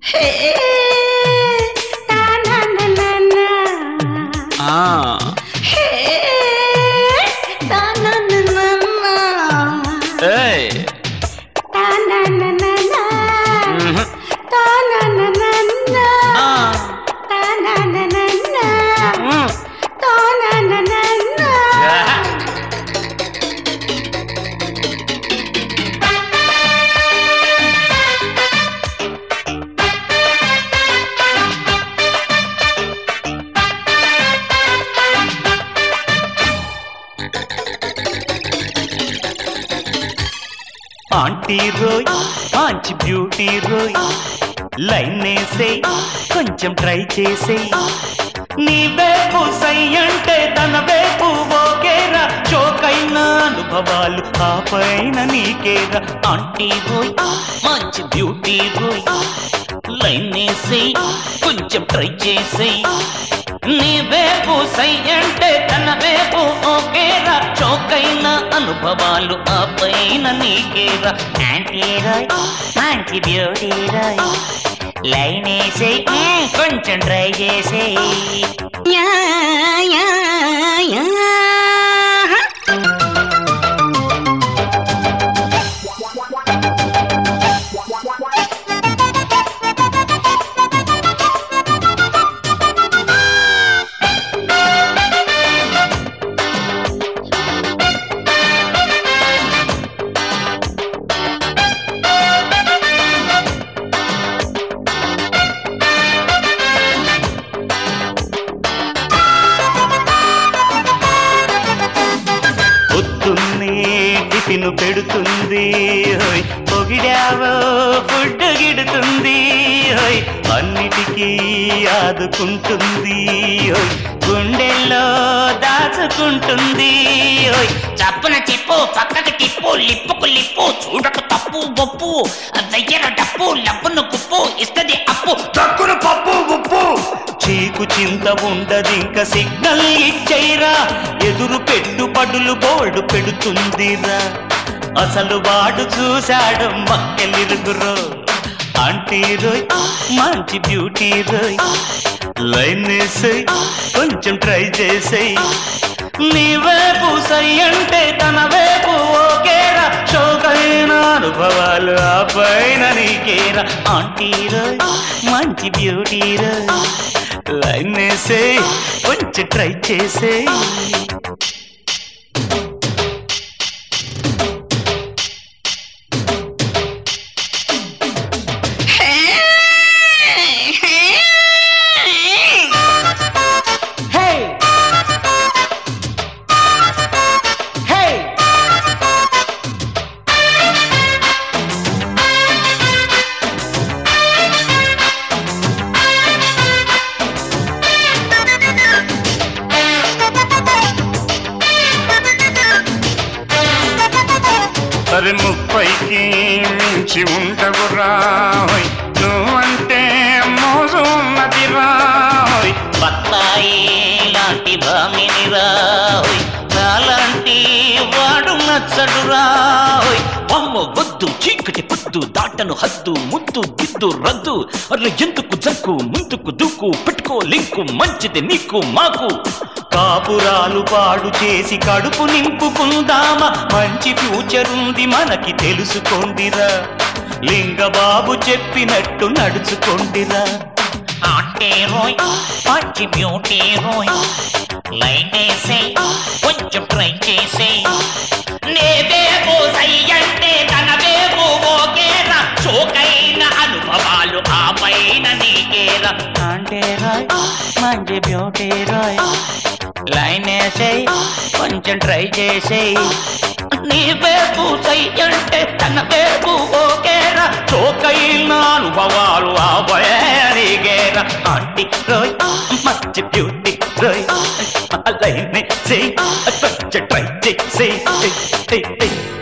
హే తాననననా. ఆ హే తాననననా. ఏయ్ తాననననా. మ్మ్. తాననననా. ఆ తాననననా. మ్మ్. తాననననా. యా. ఆంటీ రోయ్ మంచి బ్యూటీ రోయ్ లైన్ వేసేయ్ కొంచెం ట్రై చేసేయ్ నీ వేపు సై అంటే తన వేపు ఓకేరా చోకైన అనుభవాలు ఆ పైన నీకేరా ఆంటీ రోయ్ మంచి బ్యూటీ రోయ్ లైన్ వేసేయ్ కొంచెం ట్రై చేసేయ్ నీ వేపు సై అంటే తన వేపు ఓకేరా చోకైన అనుభవాలు ఆ పైన నీకేరా యాంటీ రాయ్ మంచి బ్యూటీ రాయ్ లైన్ వేసేయ్ మ్మ్, కొంచెం ట్రై చేసేయ్ యా యా యా. పొద్దున్నే టిఫిన్ పెడుతుంది హోయ్ పొగిడావో ఫుడ్ గిడుతుంది హోయ్ అన్నిటికీ ఆదుకుంటుంది హోయ్ గుండెల్లో దాచుకుంటుంది హోయ్ చప్పున చెప్పు పక్కకి తిప్పు లిప్పుకు లిప్పు చూడకు తప్పు ఒప్పు వెయ్యర డప్పు లబ్బును కుప్పు ఇస్తది అప్పు తక్కువ పప్పు ఉప్పు చీకు చింత ఉండదింక సిగ్నల్ ఇచ్చైరా ఎదురు పెట్టుబడులు బోర్డు పెడుతుందిరా అసలు వాడు చూశాడు మక్కెలిరుగురో ఆంటీ రోయ్ మంచి బ్యూటీ రోయ్ లైన్ వేసేయ్ కొంచెం ట్రై చేసేయ్ నీ వైపు సై అంటే తన వైపు ఓకేరా షోకైన అనుభవాలు ఆ పైన నీకేరా ఆంటీ రోయ్ మంచి బ్యూటీ రోయ్ లైన్ వేసేయ్ కొంచెం ట్రై చేసేయ్ హే హే హే హే సరే ముప్పైకి మించి ఉండవు రాయ్ నువ్వంటే మోజు ఉన్నది రాయ్ బత్తాయి లాంటి భామిని రాయ్ నాలాంటి వాడు నచ్చడు రాయ్ అమ్మ వద్దు చీకటి పొద్దు దాటను హద్దు ముద్దు గిద్దు రద్దు అరే ఎందుకు జంకు ముందుకు దూకు పెట్టుకో లింకు మంచిది నీకు మాకు కాపురాలు పాడు చేసి కడుపు నింపుకుందామా మంచి ఫ్యూచర్ ఉంది మనకి తెలుసుకోండిరా లింగబాబు చెప్పినట్టు నడుచుకోండిరా అంటే రోయ్ మంచి బ్యూటీ రోయ్ లైన్ వేసే కొంచెం ట్రై చేసే నే వేపు సై అంటే తన వేపు ఓకేరా చోకైన అనుభవాలు ఆ పైన నీకేరా అంటే రాయ్ మంచి బ్యూటీ రాయ్ లైన్ వేసేయ్ కొంచెం ట్రై చేసేయ్ నీ వేపు సై అంటే తన వేపు ఓకేరా చోకైన అనుభవాలు ఆ పైన ఆంటీ రోయ్ మంచి బ్యూటీ రోయ్ లైన్ వేసేయ్ కొంచెం ట్రై చేసేయ్